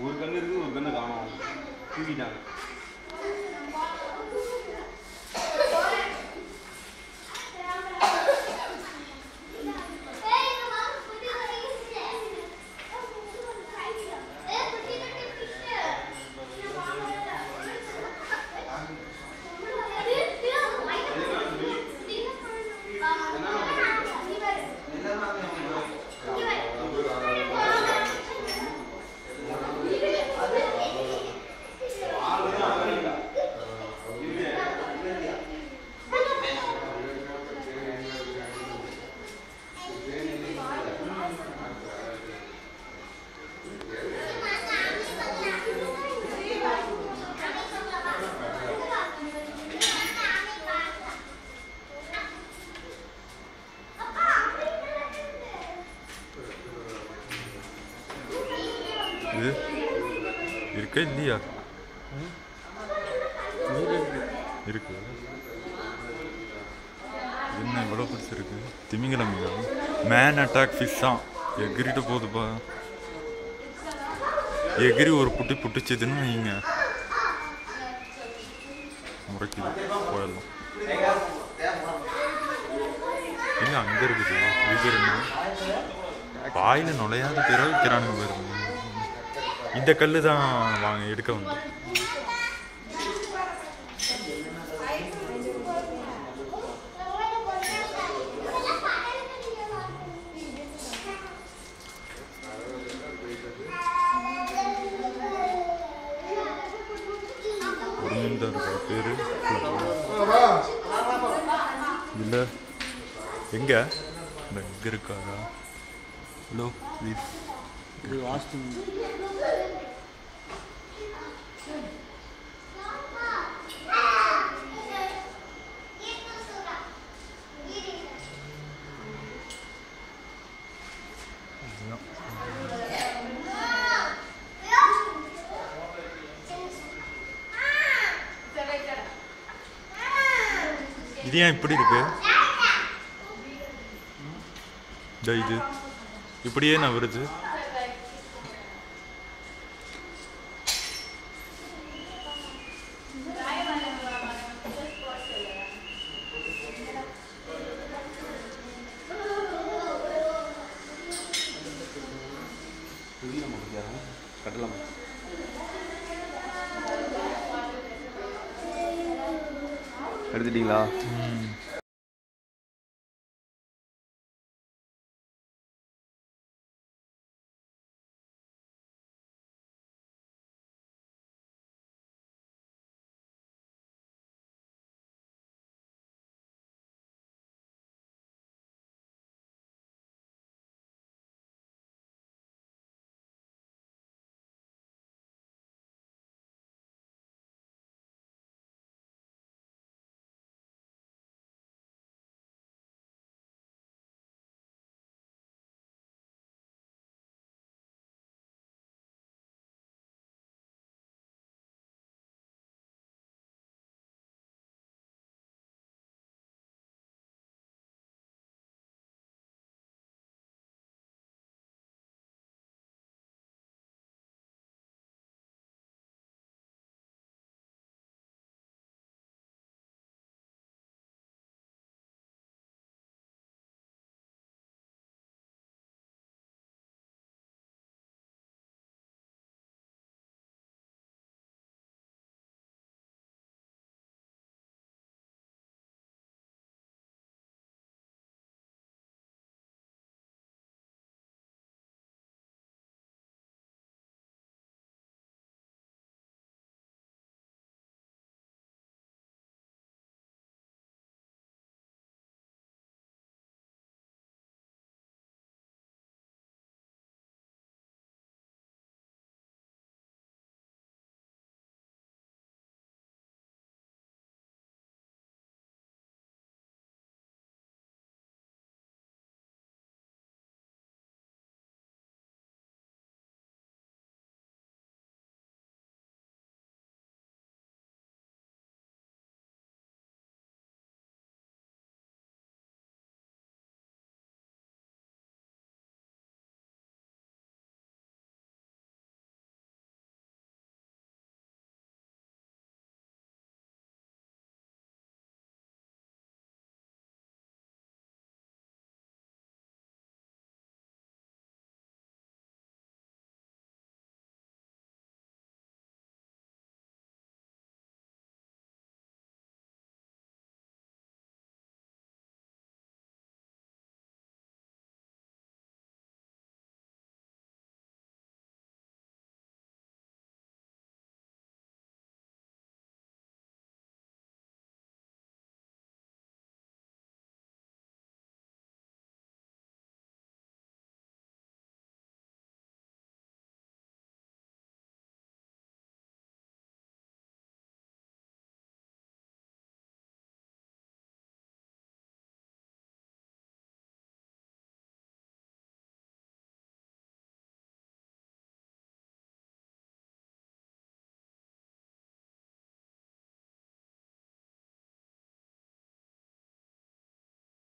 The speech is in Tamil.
ஒரு கண்ணு இருக்குது ஒரு கண்ணு காணும் தூக்கிட்டாங்க இது இருக்கா இல்லையா இருக்கு என்ன இவ்வளோ பிடிச்சிருக்கு திமிங்கலம் மேன் அட்டாக் ஃபிஷ் தான் எகிரிட்டு போகுதுப்பா எகிரி ஒரு புட்டி புட்டிச்சதுன்னு வைங்க முறைக்குது போயிடலாம் இல்லை அங்கே இருக்குது இது என்ன வாயில் நுழையாத பிற வைக்கிறானுங்க பாருங்க இந்த கல் தான் வாங்க எடுக்க வந்தோம் ஒரு மீன் தான் இருக்கா பேரு இல்லை எங்க இந்த இங்க இருக்காரா ஹலோ ப்ளீஸ் இது வாஸ்து இது ஏன் இப்படி இருக்கு இந்த இது இப்படியே நான் வருது புதிய நம்ம பற்றியா கட்டலாமா எடுத்துட்டீங்களா ம்